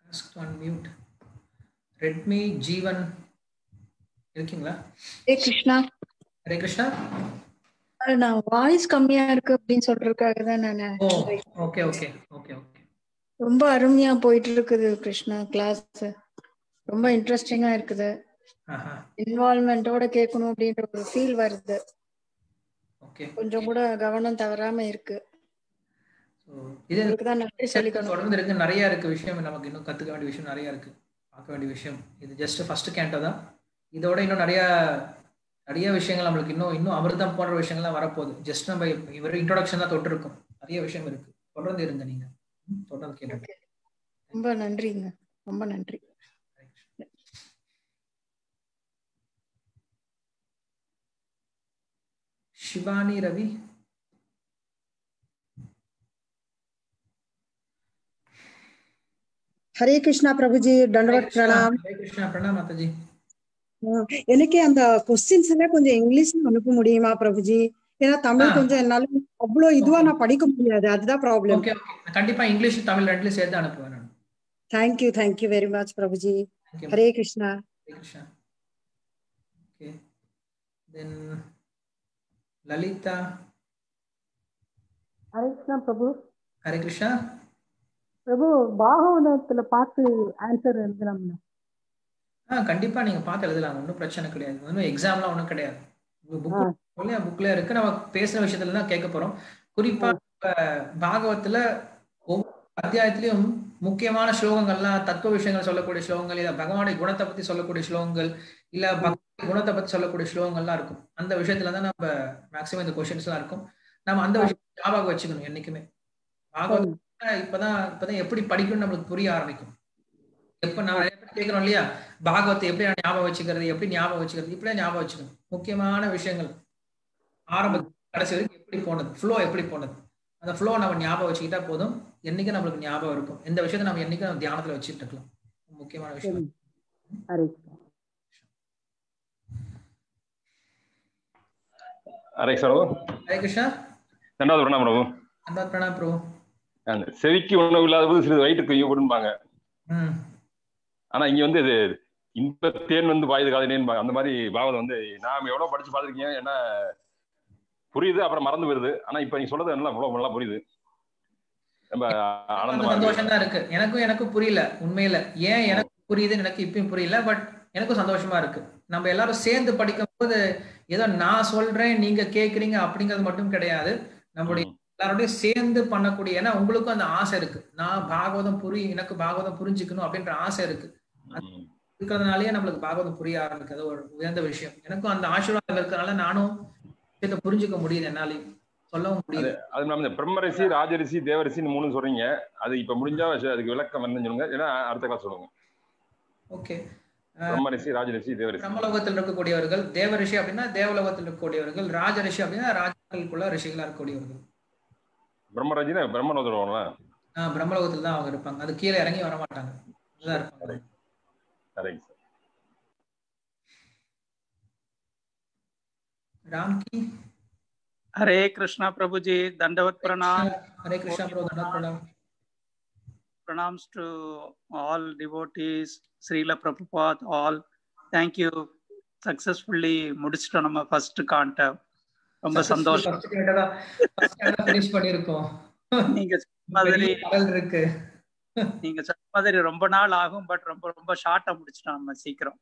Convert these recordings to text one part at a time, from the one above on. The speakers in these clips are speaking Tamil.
on mute. ரெட்மி ஜீவன் இருக்கீங்களா ஏ கிருஷ்ணா ஹரே கிருஷ்ணா நான் வாய்ஸ் கம்மியா இருக்கு அப்படின்னு சொல்றதுக்காக தான் நான் oh okay okay okay okay ரொம்ப அருமையா போயிட்டு இருக்குது கிருஷ்ணா கிளாஸ் ரொம்ப இன்ட்ரெஸ்டிங்கா இருக்குது ஆஹா இன்வால்மெண்டோட கேட்கணும் அப்படின்ற ஒரு ஃபீல் வருது ஓகே கொஞ்சம் கூட கவனம் தவறாம இருக்கு ஸோ இது அதுக்கு தான் நன்றி சொல்லிக்கணும் தொடர்ந்து இருக்கு நிறைய இருக்கு விஷயம் நமக்கு இன்னும் கத்துக்க வேண்டிய விஷயம் நிறைய இருக்கு பார்க்க வேண்டிய விஷயம் இது ஜஸ்ட் ஃபர்ஸ்ட் கேண்டோ தான் இதோட இன்னும் நிறைய நிறைய விஷயங்கள் நம்மளுக்கு இன்னும் இன்னும் அமிர்தம் போன்ற விஷயங்கள்லாம் வரப்போகுது ஜஸ்ட் நம்ம இவர் இன்ட்ரோடக்ஷன் தான் தொட்டிருக்கோம் நிறைய விஷயம் இருக்கு தொடர்ந்து இருங்க நீங்க ம், தொடர்ந்து கேட்டு ரொம்ப நன்றிங்க ரொம்ப நன்றி शिवानी रवि ஹரே கிருஷ்ணா பிரபுஜி தண்டவத் பிரணாம் हरे कृष्णा प्रणाम माता जी அஹ் எனக்கு அந்த கொஸ்டின்ஸ் எல்லாம் கொஞ்சம் இங்கிலீஷ்ல அனுப்ப முடியுமா பிரபுஜி ஏன்னா தமிழ் ஆ. கொஞ்சம் என்னால அவ்வளவு இதுவா நான் படிக்க முடியாது அதுதான் ப்ராப்ளம் ஓகே ஓகே கண்டிப்பா இங்கிலீஷ் தமிழ் ரெண்டுலயும் சேர்த்து அனுப்புவேன் நான் தேங்க்யூ தேங்க்யூ வெரி மச் பிரபுஜி Thank you. Hare Krishna Hare Krishna. Okay. Then Lalita. Hare Krishna Prabhu Hare Krishna. Prabhu பாகவதத்துல பார்த்து ஆன்சர் எழுதலாம்ல ஆ கண்டிப்பா நீங்க பார்த்து எழுதலாம் ஒன்றும் பிரச்சனை கிடையாது ஒன்றும் எக்ஸாம்லாம் ஒன்றும் கிடையாது புக் ஆ. புக்ல இருக்கு நம்ம பேசுற விஷயத்துல தான் கேட்க போறோம் குறிப்பா இப்ப பாகவத்துல ஒவ்வொரு அத்தியாயத்திலையும் முக்கியமான ஸ்லோகங்கள்லாம் தத்துவ விஷயங்கள் சொல்லக்கூடிய ஸ்லோகங்கள் இல்ல பகவானுடைய குணத்தை பத்தி சொல்லக்கூடிய ஸ்லோகங்கள் இல்ல பக்தி குணத்தை பத்தி சொல்லக்கூடிய ஸ்லோகங்கள்லாம் இருக்கும் அந்த விஷயத்துல தான் நம்ம மேக்சிமம் இந்த கொஸ்டின்ஸ் எல்லாம் இருக்கும் நம்ம அந்த விஷயம் ஞாபகம் வச்சுக்கணும் என்னைக்குமே பாகவதம் இப்பதான் இப்பதான் எப்படி படிக்கணும்னு நம்மளுக்கு புரிய ஆரம்பிக்கும் எப்ப நான் நிறைய பேர் கேட்கிறோம் இல்லையா பாகவத்தை எப்படி நான் ஞாபகம் வச்சுக்கிறது எப்படி ஞாபகம் வச்சுக்கிறது இப்படியே ஞாபகம் வச்சுக்கணும் முக்கியமான விஷயங்கள் ஆரம்ப கடைசி வரைக்கும் எப்படி போனது ஃப்ளோ எப்படி போனது அந்த ஃப்ளோ நம்ம ஞாபகம் வச்சுக்கிட்டா போதும் என்னைக்கும் நம்மளுக்கு ஞாபகம் இருக்கும் எந்த விஷயத்தை நம்ம என்னைக்கும் நம்ம தியானத்துல வச்சுட்டு இருக்கலாம் முக்கியமான விஷயம் சரி. ஹரே கிருஷ்ணா ஹரே பிரபு ஹரே கிருஷ்ணா ரெண்டாவது பிரணாம் பிரபு அன்பா பிரணாம் ப்ரோ அந்த செவிக்கு உணவு இல்லாத போது சிறிது வயிற்றுக்கு ஈடுபடும்பாங்க ம் ஆனா இங்க வந்து இது இன்ப தேன் வந்து பாயுது காதலேன்னு அந்த மாதிரி பாவம் வந்து நான் எவ்வளவு படிச்சு பார்த்திருக்கேன் ஏன்னா புரியுது அப்புறம் மறந்து போயிருது ஆனா இப்ப நீங்க சொல்றது நல்லா அவ்வளவு நல்லா புரியுது ரொம்ப அந்த ஆனந்தமா சந்தோஷம் இருக்கு தான் இருக்கு எனக்கும் எனக்கும் புரியல உண்மையில ஏன் எனக்கு புரியுதுன்னு எனக்கு இப்பயும் புரியல பட் எனக்கும் சந்தோஷமா இருக்கு நம்ம எல்லாரும் சேர்ந்து படிக்கும் போது ஏதோ நான் சொல்றேன் நீங்க கேக்குறீங்க அப்படிங்கிறது மட்டும் கிடையாது நம்மளுடைய எல்லாரோடையும் சேர்ந்து பண்ணக்கூடிய ஏன்னா உங்களுக்கும் அந்த ஆசை இருக்கு நான் பாகவதம் புரி எனக்கு பாகவதம் புரிஞ்சுக்கணும் அப்படின்ற ஆசை இருக்கு ம். இருக்கிறதுனாலயே நம்மளுக்கு பாகவதம் புரிய ஆரம்பிக்குது அது ஒரு உயர்ந்த விஷயம் எனக்கும் அந்த ஆசீர்வாதம் இருக்கிறதுனால நானும் விஷயத்தை புரிஞ்சுக்க முடியுது என்னாலையும் சொல்லவும் முடியுது அது இல்லாம இந்த பிரம்மரிசி ராஜரிசி தேவரிசின்னு மூணு சொல்றீங்க அது இப்ப முடிஞ்சா சரி, அதுக்கு விளக்கம் என்னன்னு சொல்லுங்க ஏன்னா அடுத்த கிளாஸ் சொல்லுங்க ஓகே பிரம்மரிசி ராஜரிசி தேவரிசி பிரம்மலோகத்தில் இருக்கக்கூடியவர்கள் தேவ ரிஷி அப்படின்னா தேவலோகத்தில் இருக்கக்கூடியவர்கள் ராஜ ரிஷி அப்படின்னா ராஜர்களுக்குள்ள ரிஷிகளா இருக்கக்கூடியவர்கள் பிரம்மராஜினா பிரம்மலோகத்தில் வருவாங்களா ஆஹ் பிரம்மலோகத்தில் தான் அவங்க இருப்பாங்க அது கீழே இறங்கி வர மாட்டாங்க இதுதான் இருப்பாங்க சரிங்க சார் ராம்கி हरे कृष्णा प्रभु जी दंडवत प्रणाम ஹரே கிருஷ்ணா ப்ரோ தண்டத் பிரணாம் pranams to all devotees Srila Prabhupada all thank you successfully முடிச்சிட்டோம் நம்ம ஃபர்ஸ்ட் காண்ட ரொம்ப சந்தோஷம் ஃபர்ஸ்ட் கேட்டதா ஃபர்ஸ்ட் கேட்டதா ஃபினிஷ் பண்ணிருக்கோம் நீங்க சொன்ன மாதிரி பெரிய கடல் இருக்கு நீங்க சொன்ன மாதிரி ரொம்ப நாள் ஆகும் பட் ரொம்ப ரொம்ப ஷார்ட்டா முடிச்சிட்டோம் நம்ம சீக்கிரம்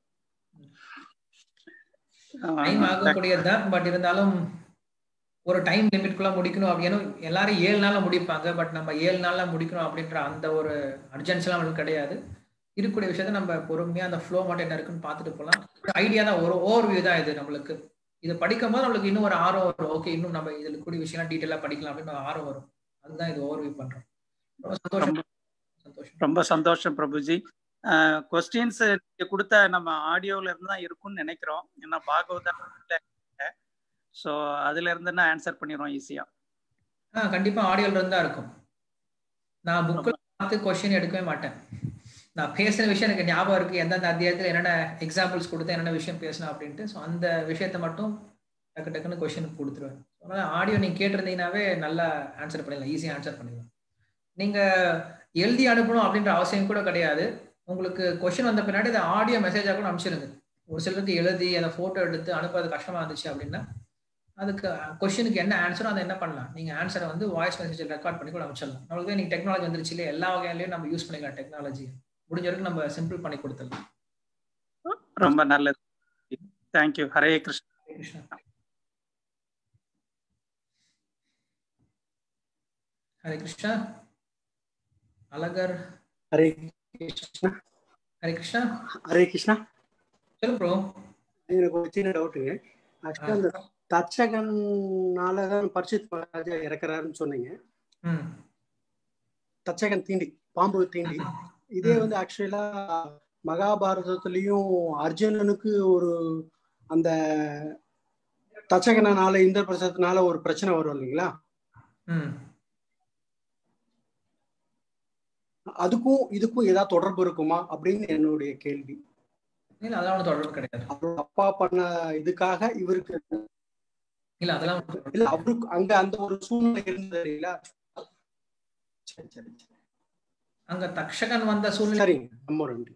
டைம் ஆஹ் ஆகக்கூடியதுதான் பட் இருந்தாலும் ஒரு டைம் லிமிட்குள்ள முடிக்கணும் அப்படின்னு எல்லாரும் ஏழு நாள்ல முடிப்பாங்க பட் நம்ம ஏழு நாள்ல முடிக்கணும் அப்படின்ற அந்த ஒரு அர்ஜென்சிலாம் நம்மளுக்கு கிடையாது இருக்கக்கூடிய விஷயத்த நம்ம பொறுமையா அந்த ஃப்ளோ மட்டும் என்ன இருக்குன்னு பார்த்துட்டு போகலாம் ஐடியா தான் ஒரு ஓவர் வியூ தான் இது நம்மளுக்கு இது படிக்கும் போது நம்மளுக்கு இன்னும் ஒரு ஆர்வம் வரும் ஓகே இன்னும் நம்ம இதுல கூடிய விஷயம்லாம் டீட்டெயிலா படிக்கலாம் அப்படின்னு ஒரு ஆர்வம் வரும் அதுதான் இது ஓவர் வியூ பண்றோம் ரொம்ப சந்தோஷம் சந்தோஷம் ரொம்ப சந்தோஷம் பிரபுஜி கொஸ்டின்ஸ் நீங்க கொடுத்த நம்ம ஆடியோல இருந்து தான் இருக்கும்னு நினைக்கிறோம் ஏன்னா பாகவதம் ஸோ அதுல இருந்து நான் ஆன்சர் பண்ணிடுவோம் ஈஸியா ஆ கண்டிப்பா ஆடியோல இருந்தா இருக்கும் நான் புக்கில் பார்த்து கொஸ்டின் எடுக்கவே மாட்டேன் நான் பேசின விஷயம் எனக்கு ஞாபகம் இருக்கு எந்தெந்த அத்தியாயத்துல என்னென்ன எக்ஸாம்பிள்ஸ் கொடுத்தேன் என்னென்ன விஷயம் பேசணும் அப்படின்ட்டு ஸோ அந்த விஷயத்த மட்டும் டக்கு டக்குன்னு கொஸ்டின் கொடுத்துருவேன் அதனால ஆடியோ நீங்க கேட்டிருந்தீங்கன்னாவே நல்லா ஆன்சர் பண்ணிடலாம் ஈஸியாக ஆன்சர் பண்ணிடலாம் நீங்க எழுதி அனுப்பணும் அப்படின்ற அவசியம் கூட கிடையாது உங்களுக்கு கொஸ்டின் வந்த பின்னாடி அதை ஆடியோ மெசேஜாக கூட அனுப்பிச்சிருங்க ஒரு சிலருக்கு எழுதி அதை ஃபோட்டோ எடுத்து அனுப்புறது கஷ்டமா இருந்துச்சு அப்படின்னா அதுக்கு கொஸ்டினுக்கு என்ன ஆன்சரோ அதை என்ன பண்ணலாம் நீங்க ஆன்சரை வந்து வாய்ஸ் மெசேஜ் ரெக்கார்ட் பண்ணி கூட அனுப்பிச்சிடலாம் நம்மளுக்கு இன்னைக்கு டெக்னாலஜி வந்துருச்சு இல்லையா எல்லா வகையிலையும் நம்ம யூஸ் பண்ணிக்கலாம் டெக்னாலஜி முடிஞ்ச வரைக்கும் நம்ம சிம்பிள் பண்ணி கொடுத்துடலாம் ரொம்ப நல்லது தேங்க்யூ ஹரே கிருஷ்ணா ஹரே கிருஷ்ணா ஹரே கிருஷ்ணா அழகர் ஹரே கிருஷ்ணா ஹரே கிருஷ்ணா ஹரே கிருஷ்ணா சொல்லுங்க ப்ரோ எனக்கு ஒரு சின்ன டவுட்டுங்க ஆக்சுவலா அந்த தச்சகன்னால தான் பரிசுத் மகாராஜா இறக்குறாருன்னு சொன்னீங்க ம் தச்சகன் தீண்டி பாம்பு தீண்டி இதே வந்து ஆக்சுவலா மகாபாரதத்திலையும் அர்ஜுனனுக்கு ஒரு அந்த தச்சகனால இந்திர பிரசத்தினால ஒரு பிரச்சனை வரும் இல்லைங்களா ம் அதுக்கும் இதுக்கும் ஏதாவது தொடர்பு இருக்குமா அப்படின்னு என்னுடைய கேள்வி இல்ல அதெல்லாம் ஒன்றும் தொடர்பு கிடையாது அவரோட அப்பா பண்ண இதுக்காக இவருக்கு இல்ல அதெல்லாம் ஒண்ணும் தொடர்பு இல்ல அவருக்கு அங்க அந்த ஒரு சூழ்நிலை இருந்தது இல்லைங்களா சரி சரி சரி. அங்க தக்ஷகன் வந்த சூழ்நிலை சரிங்க ரொம்ப நன்றி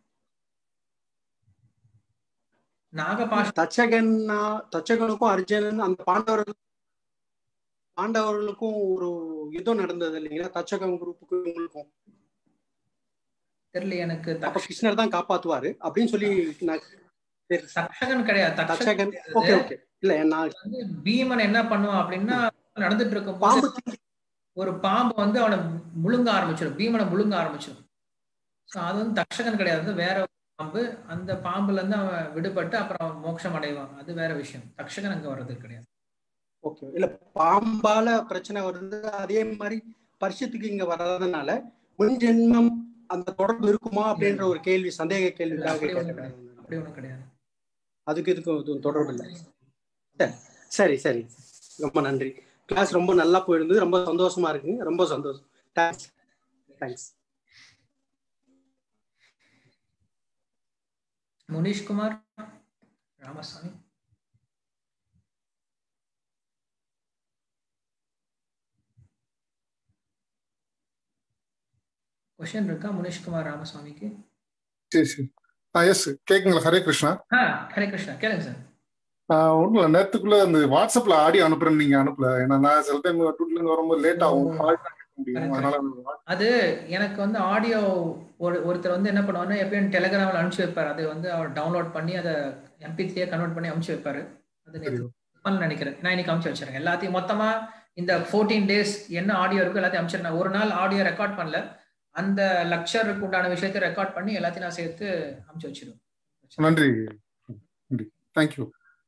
நாகபாஷ தச்சகன்னா தச்சகனுக்கும் அர்ஜுனன் அந்த பாண்டவர்கள் பாண்டவர்களுக்கும் ஒரு யுத்தம் நடந்தது இல்லைங்களா தச்சகன் குரூப்புக்கும் இவங்களுக்கும் தெரியல எனக்கு அப்ப தக்ஷ- கிருஷ்ணர் தான் காப்பாத்துவாரு அப்படின்னு சொல்லி நான் சரி, தக்ஷகன் கிடையாது தச்சகன் தக்ஷகன் ஓகே ஓகே இல்ல நான் வந்து பீமன் என்ன பண்ணுவான் அப்படின்னா நடந்துட்டு இருக்கும் பாம்பு ஒரு பாம்பு வந்து அவனை முழுங்க ஆரம்பிச்சிடும் பீமனை முழுங்க ஆரம்பிச்சிடும் ஸோ அது வந்து தக்ஷகன் கிடையாது அது வேற ஒரு பாம்பு அந்த பாம்புல இருந்து அவன் விடுபட்டு அப்புறம் அவன் மோட்சம் அடைவான் அது வேற விஷயம் தக்ஷகன் அங்க வர்றது கிடையாது ஓகே இல்ல பாம்பால பிரச்சனை வருது அதே மாதிரி பரிசுத்துக்கு இங்க வராதனால முன் ஜென்மம் அந்த தொடர்பு இருக்குமா அப்படின்ற ஒரு கேள்வி சந்தேக கேள்விக்காக அப்படி ஒண்ணும் கேட்டேன் கிடையாது. அப்படி ஒண்ணும் கிடையாது அதுக்கு இதுக்கும் எதுவும் தொடர்பு இல்லை சரி சரி ரொம்ப நன்றி கிளாஸ் ரொம்ப நல்லா போயிருந்தது ரொம்ப சந்தோஷமா இருக்குங்க ரொம்ப சந்தோஷம் thanks thanks Munish Kumar Ramasamy question இருக்கா முனீஷ் குமார் ராமசாமிக்கு சரி சரி ஆ எஸ் கேக்குங்களா ஹரே கிருஷ்ணா ஆ ஹரே கிருஷ்ணா கேளுங்க சார் ஒன்றும் இல்லை நேரத்துக்குள்ள அந்த வாட்ஸ்அப்ல ஆடியோ அனுப்புறேன்னு நீங்க அனுப்பல ஏன்னா நான் சில டைம் டூட்ல இருந்து வரும்போது லேட் ஆகும் கால் தான் எடுக்க முடியும் அதனால அது எனக்கு வந்து ஆடியோ ஒரு ஒருத்தர் வந்து என்ன பண்ணுவாருன்னா எப்பயும் டெலிகிராமில் அனுப்பிச்சு வைப்பார் அது வந்து அவர் டவுன்லோட் பண்ணி அதை எம்பி த்ரீயை கன்வெர்ட் பண்ணி அனுப்பிச்சு வைப்பாரு அது சரி நேத்து நினைக்கிறேன் நான் இன்னைக்கு அனுப்பிச்சு வச்சிருக்கேன் எல்லாத்தையும் மொத்தமா இந்த ஃபோர்டீன் டேஸ் என்ன ஆடியோ இருக்கோ எல்லாத்தையும் அனுப்பிச்சிருந்தேன் ஒரு நாள் ஆடியோ ரெக்கார்ட் பண்ணல அந்த லெக்சருக்கு உண்டான விஷயத்தை ரெக்கார்ட் பண்ணி எல்லாத்தையும் நான் சேர்த்து அனுப்பிச்சு வச்சிருவேன் நன்றி நன்றி தேங்க்யூ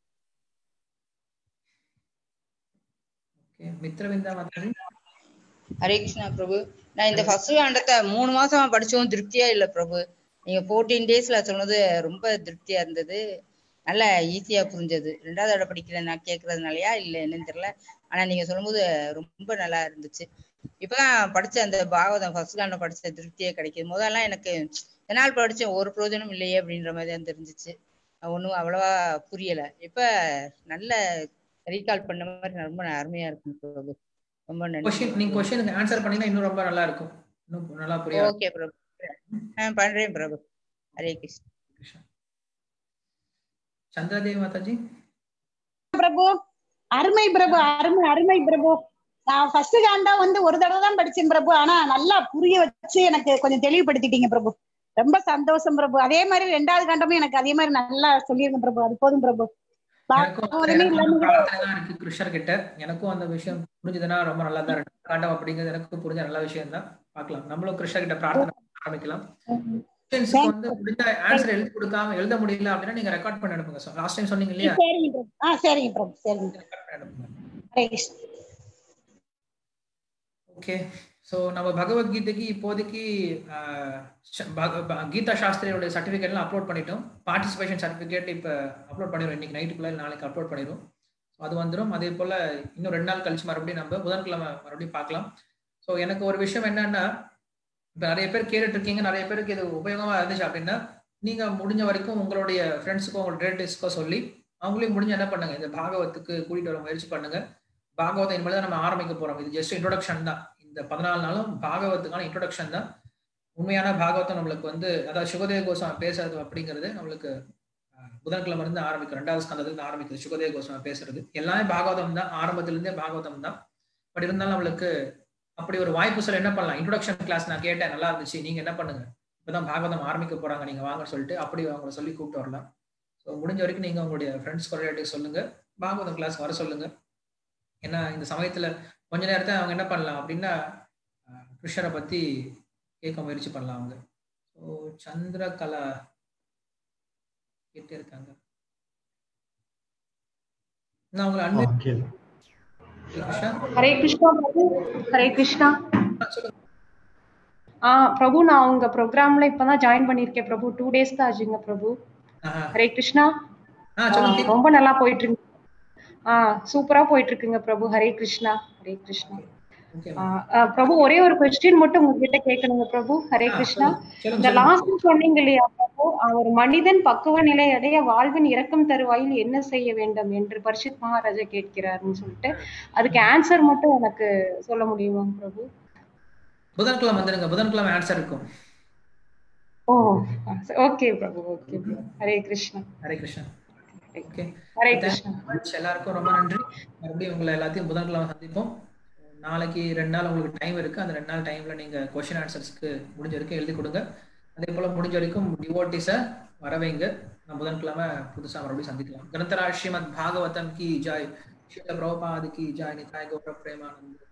ஓகே மித்ரவிந்தா மாதாஜி ஹரே கிருஷ்ணா பிரபு நான் இந்த ஃபர்ஸ்ட் காண்டத்தை மூணு மாசமா படிச்சும் திருப்தியா இல்ல பிரபு நீங்க ஃபோர்டீன் டேஸ்ல சொன்னது ரொம்ப திருப்தியா இருந்தது நல்லா ஈஸியா புரிஞ்சது ரெண்டாவது தடவை படிக்கல நான் கேட்கறதுனாலயா இல்ல என்னன்னு தெரியல ஆனா நீங்க சொல்லும்போது ரொம்ப நல்லா இருந்துச்சு இப்பதான் படிச்ச அந்த பாகவதம் ஃபர்ஸ்ட் காண்டம் படிச்ச திருப்தியே கிடைக்குது முதல்லாம் எனக்கு என்னால் படிச்சேன் ஒரு பிரயோஜனம் இல்லையே அப்படின்ற மாதிரி தான் தெரிஞ்சிச்சு ஒன்றும் அவ்வளவா புரியல இப்ப நல்ல ரீகால் பண்ண மாதிரி ரொம்ப அருமையா இருக்கும் பிரபு ரொம்ப நன்றி கொஸ்டின் நீங்க கொஸ்டினுக்கு ஆன்சர் பண்ணீங்கன்னா இன்னும் ரொம்ப நல்லா இருக்கும் இன்னும் நல்லா புரியாது ஓகே பிரபு ஆ பண்றேன் பிரபு ஹரே கிருஷ்ணா சந்திரதேவி மாதாஜி பிரபு அருமை பிரபு அருமை அருமை பிரபு நான் ஃபர்ஸ்ட் காண்டா வந்து ஒரு தடவை தான் படிச்சேன் பிரபு ஆனா நல்லா புரிய வச்சு எனக்கு கொஞ்சம் தெளிவுபடுத்திட்டீங்க பிரபு ரொம்ப சந்தோஷம் பிரபு அதே மாதிரி ரெண்டாவது காண்டமும் எனக்கு அதே மாதிரி நல்லா சொல்லிருங்க பிரபு அது போதும் பிரபு எனக்கும் பாகவதமே எனக்கும் இல்லாம அந்த கூட பிரார்த்தனை தான் இருக்கு கிருஷ்ணர் கிட்ட எனக்கும் அந்த விஷயம் புரிஞ்சதுன்னா ரொம்ப நல்லா தான் இருக்கு காண்டம் அப்படிங்கிறது எனக்கு புரிஞ்ச நல்ல விஷயம் தான் பார்க்கலாம் நம்மளும் கிருஷ்ணர் கிட்ட பிரார்த்தனை பண்ண ஆரம்பிக்கலாம் கொஸ்டின்ஸ்க்கு வந்து முடிஞ்ச ஆன்சர் எழுதி கொடுக்காம எழுத முடியல அப்படின்னா நீங்க ரெக்கார்ட் பண்ணி அனுப்புங்க லாஸ்ட் டைம் சொன்னீங்க இல்லையா சரிங்க பிரபு ஆ சரிங்க பிரபு சரிங்க பிரபு ரெக்கார்ட் பண்ணி அனுப்புங்க ஹரே கிருஷ்ணா ஓகே ஸோ நம்ம பகவத்கீதைக்கு இப்போதைக்கு ஆஹ், ச- பக- ப- கீதா சாஸ்திரியோட சர்டிஃபிகேட்லாம் அப்லோட் பண்ணிட்டோம் பார்ட்டிசிபேஷன் சர்டிஃபிகேட் இப்போ அப்லோட் பண்ணிடுவோம் இன்னைக்கு நைட்டுக்குள்ள இல்லை நாளைக்கு அப்லோட் பண்ணிடுவோம் ஸோ அது வந்துடும் அதே போல் இன்னும் ரெண்டு நாள் கழிச்சு மறுபடியும் நம்ம புதன்கிழமை மறுபடியும் பார்க்கலாம் ஸோ எனக்கு ஒரு விஷயம் என்னன்னா இப்போ நிறைய பேர் கேட்டுட்டு இருக்கீங்க நிறைய பேருக்கு இது உபயோகமாக இருந்துச்சு அப்படின்னா நீங்கள் முடிஞ்ச வரைக்கும் உங்களுடைய ஃப்ரெண்ட்ஸுக்கோ உங்களோட ரிலேட்டிவ்ஸ்க்கோ சொல்லி அவங்களையும் முடிஞ்ச என்ன பண்ணுங்க இந்த பாகவத்துக்கு கூட்டிகிட்டு வர முயற்சி பண்ணுங்க பாகவதம் இனிமேல் தான் நம்ம ஆரம்பிக்க போறோம் இது ஜஸ்ட் இன்ட்ரோடக்ஷன் தான் இந்த இந்த பதினாலு நாளும் பாகவத்துக்கான இன்ட்ரோடக்ஷன் தான் உண்மையான பாகவதம் நம்மளுக்கு வந்து அதாவது சுகதேவ கோஸ்வாமி பேசுறது அப்படிங்கிறது நம்மளுக்கு அஹ், புதன்கிழமை இருந்து ஆரம்பிக்கும் ரெண்டாவது ஸ்கந்தத்துல இருந்து ஆரம்பிக்குது சுகதேவ கோஸ்வாமி பேசுறது எல்லாமே பாகவதம் தான் ஆரம்பத்துல இருந்தே பாகவதம் தான் பட் இருந்தாலும் நம்மளுக்கு அப்படி ஒரு வாய்ப்பு சொல்ல என்ன பண்ணலாம் இன்ட்ரோடக்ஷன் கிளாஸ் நான் கேட்டேன் நல்லா இருந்துச்சு நீங்க என்ன பண்ணுங்க இப்பதான் பாகவதம் ஆரம்பிக்க போறாங்க நீங்க வாங்கன்னு சொல்லிட்டு அப்படி அவங்கள சொல்லி கூப்பிட்டு வரலாம் ஸோ முடிஞ்ச வரைக்கும் நீங்க உங்களுடைய ஃப்ரெண்ட்ஸ் ரிலேட்டிவ் சொல்லுங்க பாகவதம் கிளாஸ் வர சொல்லுங்க ஏன்னா இந்த சமயத்துல கொஞ்ச நேரத்தை அவங்க என்ன பண்ணலாம் அப்படின்னா அஹ், கிருஷ்ணரை பத்தி கேட்க முயற்சி பண்ணலாம் அவங்க ஸோ சந்திரகலா கேட்டே இருக்காங்க நான் உங்களை அன்பு கிருஷ்ணா ஹரே கிருஷ்ணா பிரபு ஹரே கிருஷ்ணா சொல்லுங்க ஆ பிரபு நான் உங்க ப்ரோக்ராம்ல இப்பதான் ஜாயின் பண்ணிருக்கேன் பிரபு டூ டேஸ் தான் ஆச்சுங்க பிரபு ஆஹா. ஹரே கிருஷ்ணா ஆ ஆ, சொல்லுங்க கேக்குது. ரொம்ப நல்லா போயிட்டு இருக்கு ஆ சூப்பரா போயிட்டு இருக்குங்க பிரபு ஹரே கிருஷ்ணா ஹரே கிருஷ்ணா ஓகே ஆ, ஆ, பிரபு ஒரே ஒரு கொஸ்டின் மட்டும் உங்ககிட்ட கேட்கணுங்க பிரபு ஹரே ஆ, கிருஷ்ணா சொல்லுங்க. சொல்லுங்க, இந்த சொல்லுங்க. லாஸ்ட் சொன்னீங்க இல்லையா பிரபு ஆ, ஒரு மனிதன் பக்குவ நிலை அடைய வாழ்வின் இறக்கும் தருவாயில் என்ன செய்ய வேண்டும் என்று பரிஷித் மகாராஜா கேட்கிறாருன்னு சொல்லிட்டு அதுக்கு ஆன்சர் மட்டும் எனக்கு சொல்ல முடியுமா பிரபு புதன்கிழமை வந்துருங்க புதன்கிழமை ஆன்சர் இருக்கும் oh okay Prabhu okay Prabhu Hare Krishna Hare Krishna okay Hare Krishna எல்லாருக்கும் ரொம்ப நன்றி மறுபடியும் உங்களை எல்லாத்தையும் புதன்கிழமை சந்திப்போம் நாளைக்கு ரெண்டு நாள் உங்களுக்கு டைம் இருக்கு அந்த ரெண்டு நாள் டைம்ல நீங்க கொஸ்டின் ஆன்சர்ஸ்க்கு முடிஞ்ச வரைக்கும் எழுதி கொடுங்க அதே போல முடிஞ்ச வரைக்கும் டிவோட்டிஸை வரவைங்க நம்ம புதன்கிழமை புதுசா மறுபடியும் சந்திக்கலாம் கிரந்தராஜ் ஸ்ரீமத் பாகவதம் கி ஜாய் ஸ்ரீல பிரபுபாத் கி ஜாய் நிதாய் கௌரவ பிரேமானந்த்